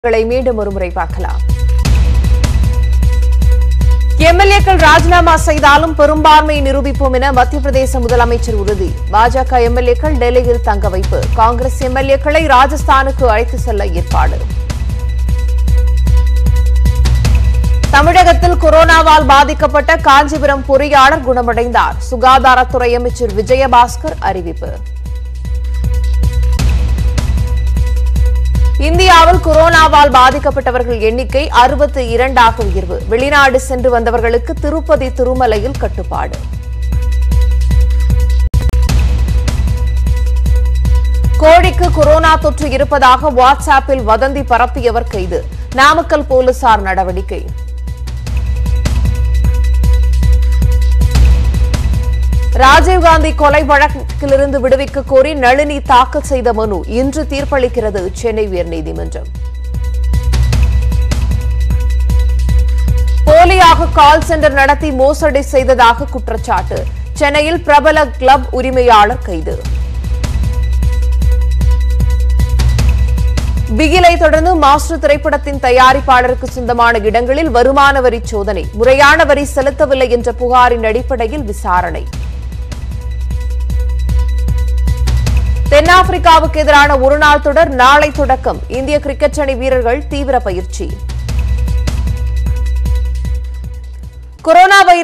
களை மீண்டும் ஒருமுறை பார்க்கலாம் எம்எல்ஏக்கள் ராஜினாமா செய்தாலும் பெரும்பான்மை நிரூபிப்போம் என மத்திய பிரதேச முதலமைச்சர் உறுதி பாஜக எம்எல்ஏக்கள் டெல்லியில் தங்க வைப்பு காங்கிரஸ் எம்எல்ஏக்களை ராஜஸ்தானுக்கு அழைத்து செல்ல ஏற்பாடு தமிழகத்தில் கொரோனாவால் பாதிக்கப்பட்ட காஞ்சிபுரம் பொறியாளர் குணமடைந்தார் சுகாதாரத்துறை அமைச்சர் விஜயபாஸ்கர் அறிவிப்பு இந்தியாவில் கொரோனாவால் பாதிக்கப்பட்டவர்கள் எண்ணிக்கை அறுபத்தி இரண்டாக உயர்வு வெளிநாடு சென்று வந்தவர்களுக்கு திருப்பதி திருமலையில் கட்டுப்பாடு கோழிக்கு கொரோனா தொற்று இருப்பதாக வாட்ஸ்ஆப்பில் வதந்தி பரப்பியவர் கைது நாமக்கல் போலீசார் நடவடிக்கை ராஜீவ்காந்தி கொலை வழக்கிலிருந்து விடுவிக்க கோரி நளினி தாக்கல் செய்த மனு இன்று தீர்ப்பளிக்கிறது சென்னை உயர்நீதிமன்றம் போலியாக கால் சென்டர் நடத்தி மோசடி செய்ததாக குற்றச்சாட்டு சென்னையில் பிரபல கிளப் உரிமையாளர் கைது பிகிலை தொடர்ந்து மாஸ்டர் திரைப்படத்தின் தயாரிப்பாளருக்கு சொந்தமான இடங்களில் வருமான வரி சோதனை முறையான வரி செலுத்தவில்லை என்ற புகாரின் அடிப்படையில் விசாரணை தென்னாப்பிரிக்காவுக்கு எதிரான ஒருநாள் தொடர் நாளை தொடக்கம் இந்திய கிரிக்கெட் அணி வீரர்கள் தீவிர பயிற்சி கொரோனா வைரஸ்